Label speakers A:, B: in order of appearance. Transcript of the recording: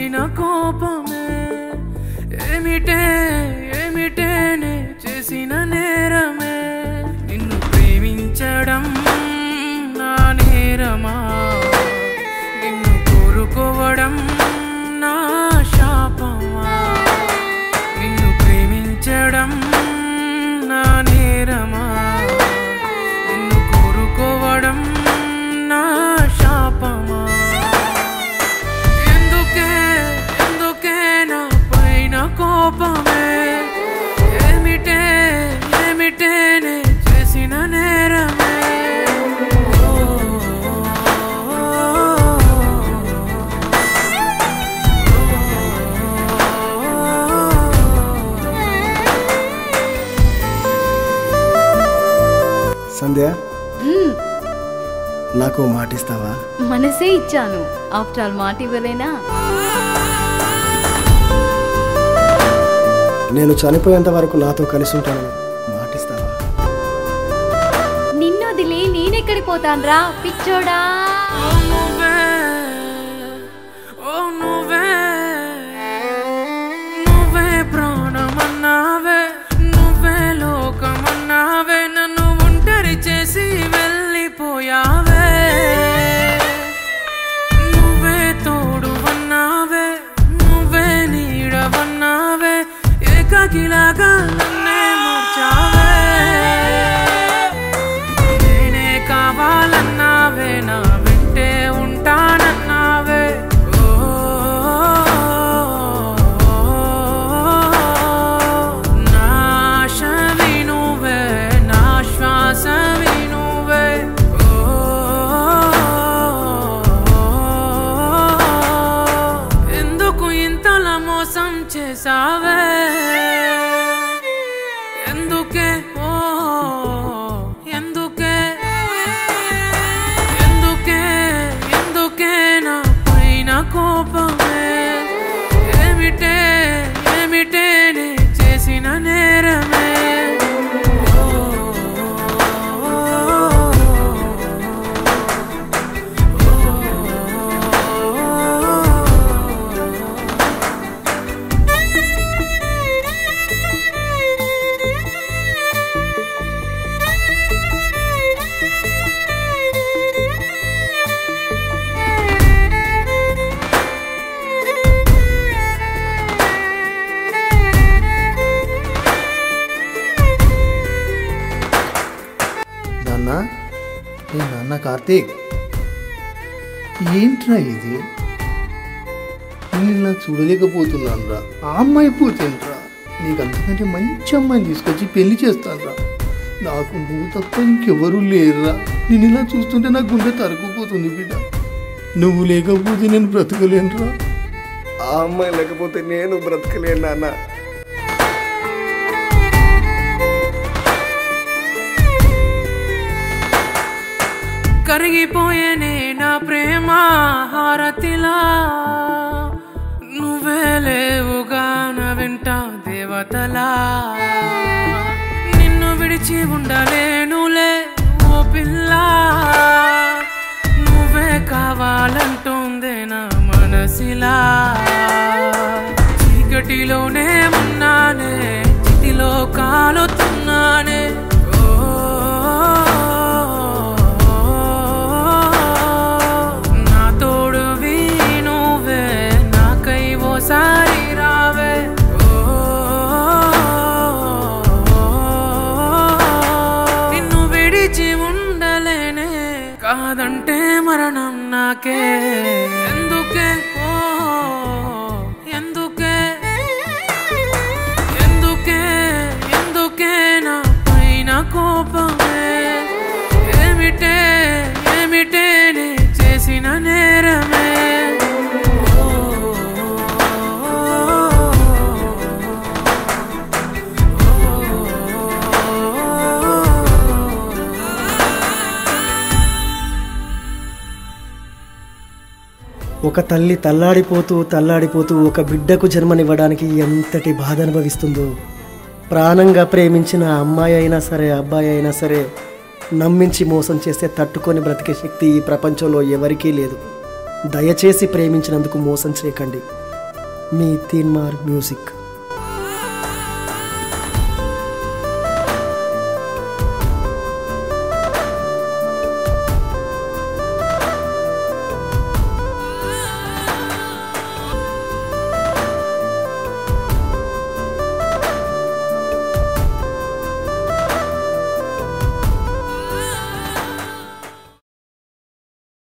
A: పైన కోపమే ఏమిటే ఏమిటే నే చేసిన నేరమే నిన్ను ప్రేమించడం నా నేరమా నిన్ను కోరుకోవడం నా శాపమా నిన్ను ప్రేమించడం నా నేరమా నిన్ను కోరుకోవడం నా శాపమా ఎందుకే ఎందుకే నా పైన కోపమే ఏమిటే ఏమిటే నే చేసిన నేరమే
B: సంధ్య నాకు ఓ మాట ఇస్తావా
C: మనసే ఇచ్చాను ఆఫ్టర్ ఆల్ మాట ఇవ్వలేనా
B: నేను చనిపోయేంత వరకు నాతో కలిసి ఉంటానని మాటిస్తావా
C: నిన్నొదిలి నేనెక్కడికి పోతాన్రా పిచ్చోడా
A: ఓ నువ్వే ఓ నువ్వే నువ్వే ప్రాణమన్నావే నువ్వే లోకమన్నావే నన్ను ఒంటరి చేసి వెళ్ళిపోయావే నువ్వే తోడు అన్నావే నువ్వే నీడవన్నావే ఏకాకిలాగా నన్నే మార్చావే నేనే కావాలన్నావే నా వింటే ఉంటానన్నావే ఓ, నా ఆశవి నువ్వే నా శ్వాసవి నువ్వే ఓ, ఎందుకు ఇంతలా మోసం చేసావే ఎందుకే ఓ ఎందుకే ఎందుకే ఎందుకే నా పైన కోపమే ఏమిటే ఏమిటే నే చేసిన నేరమే
D: నాన్న ఏ నాన్న కార్తీక్ ఏంట్రా ఇది నేను ఇలా చూడలేకపోతున్నాను రా ఆ అమ్మాయి పోతేంట్రా నీకు అంతకంటే మంచి అమ్మాయిని తీసుకొచ్చి పెళ్లి చేస్తానురా నాకు నువ్వు తప్ప ఇంకెవరూ లేరురా నేను ఇలా చూస్తుంటే నా గుండె తరుకుపోతుంది బిడ్డ నువ్వు లేకపోతే నేను బ్రతకలేనురా
B: ఆ అమ్మాయి లేకపోతే నేను బ్రతకలేను నాన్న
A: కరిగిపోయేనే నా ప్రేమ హారతిలా నువ్వే లేవుగా నా వెంట దేవతలా నిన్ను విడిచి ఉండలేనులే ఓ పిల్ల నువ్వే కావాలంటుందే నా మనసిలా చీకటిలోనే ఉన్నానే చితిలో కాలుతున్నానే నా తోడువి నువ్వే నాకై ఓసారి రావే నిన్ను విడిచి ఉండలేనే కాదంటే మరణం నాకే ఎందుకే ఓ ఎందుకే ఎందుకే ఎందుకే నా పైన కోపమే ఏమిటే ఏమిటే నే చేసిన నేరమే
B: ఒక తల్లి తల్లాడిపోతూ తల్లాడిపోతూ ఒక బిడ్డకు జన్మనివ్వడానికి ఎంతటి బాధ అనుభవిస్తుందో ప్రాణంగా ప్రేమించిన అమ్మాయి అయినా సరే అబ్బాయి అయినా సరే నమ్మించి మోసం చేస్తే తట్టుకొని బ్రతికే శక్తి ఈ ప్రపంచంలో ఎవరికీ లేదు దయచేసి ప్రేమించినందుకు మోసం చేయకండి మీ తీన్మార్ మ్యూజిక్